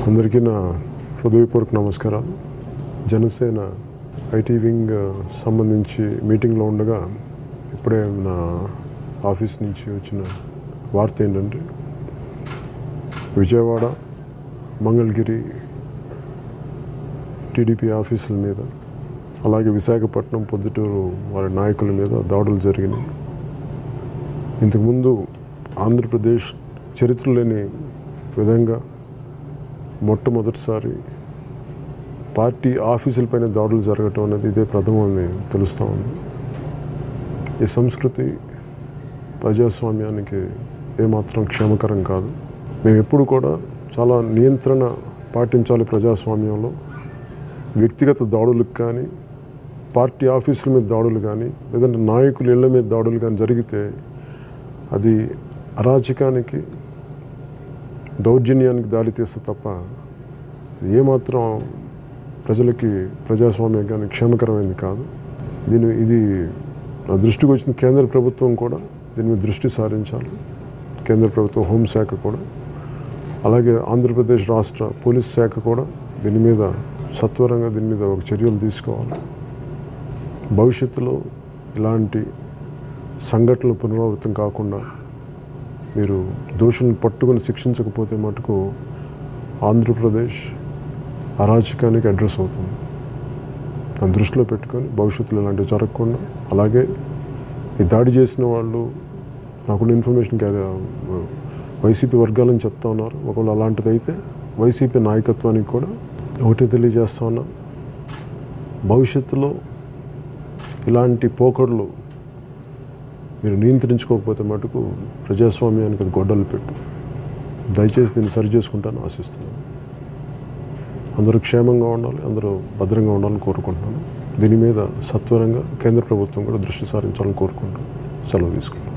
అందరికీ నా హృదయపూర్వక నమస్కారాలు జనసేన ఐటీ వింగ్ సంబంధించి మీటింగ్లో ఉండగా ఇప్పుడే నా ఆఫీస్ నుంచి వచ్చిన వార్త ఏంటంటే విజయవాడ మంగళగిరి టీడీపీ ఆఫీసుల మీద అలాగే విశాఖపట్నం పొద్దుటూరు వారి నాయకుల మీద దాడులు జరిగినాయి ఇంతకుముందు ఆంధ్రప్రదేశ్ చరిత్ర లేని విధంగా మొట్టమొదటిసారి పార్టీ ఆఫీసులపైన దాడులు జరగటం అనేది ఇదే ప్రథమని తెలుస్తూ ఉంది ఈ సంస్కృతి ప్రజాస్వామ్యానికి ఏమాత్రం క్షేమకరం కాదు మేము ఎప్పుడు కూడా చాలా నియంత్రణ పాటించాలి ప్రజాస్వామ్యంలో వ్యక్తిగత దాడులకు కానీ పార్టీ ఆఫీసుల మీద దాడులు కానీ లేదంటే నాయకుల ఇళ్ల మీద దాడులు కానీ జరిగితే అది అరాచకానికి దౌర్జన్యానికి దారితీస్తే తప్ప ఏమాత్రం ప్రజలకి ప్రజాస్వామ్యానికి క్షేమకరమైనది కాదు దీని ఇది నా దృష్టికి వచ్చిన కేంద్ర ప్రభుత్వం కూడా దీని మీద దృష్టి సారించాలి కేంద్ర ప్రభుత్వం హోంశాఖ కూడా అలాగే ఆంధ్రప్రదేశ్ రాష్ట్ర పోలీస్ శాఖ కూడా దీని మీద సత్వరంగా దీని మీద ఒక చర్యలు తీసుకోవాలి భవిష్యత్తులో ఇలాంటి సంఘటనలు పునరావృతం కాకుండా మీరు దోషులను పట్టుకొని శిక్షించకపోతే మటుకు ఆంధ్రప్రదేశ్ అరాచకానికి అడ్రస్ అవుతుంది దాన్ని దృష్టిలో పెట్టుకొని భవిష్యత్తులో ఇలాంటివి జరగకుండా అలాగే ఈ దాడి చేసిన వాళ్ళు నాకున్న ఇన్ఫర్మేషన్కి అది వైసీపీ వర్గాలని చెప్తా ఉన్నారు ఒకవేళ అలాంటిది అయితే వైసీపీ నాయకత్వానికి కూడా ఒకటే తెలియజేస్తా ఉన్నా భవిష్యత్తులో ఇలాంటి పోకడలు మీరు నియంత్రించుకోకపోతే మటుకు ప్రజాస్వామ్యానికి అది గొడ్డలు పెట్టు దయచేసి దీన్ని సరి చేసుకుంటాను ఆశిస్తున్నాను అందరూ క్షేమంగా ఉండాలి అందరూ భద్రంగా ఉండాలని కోరుకుంటున్నాను దీని మీద సత్వరంగా కేంద్ర ప్రభుత్వం కూడా దృష్టి సారించాలని కోరుకుంటాను సెలవు తీసుకుంటాను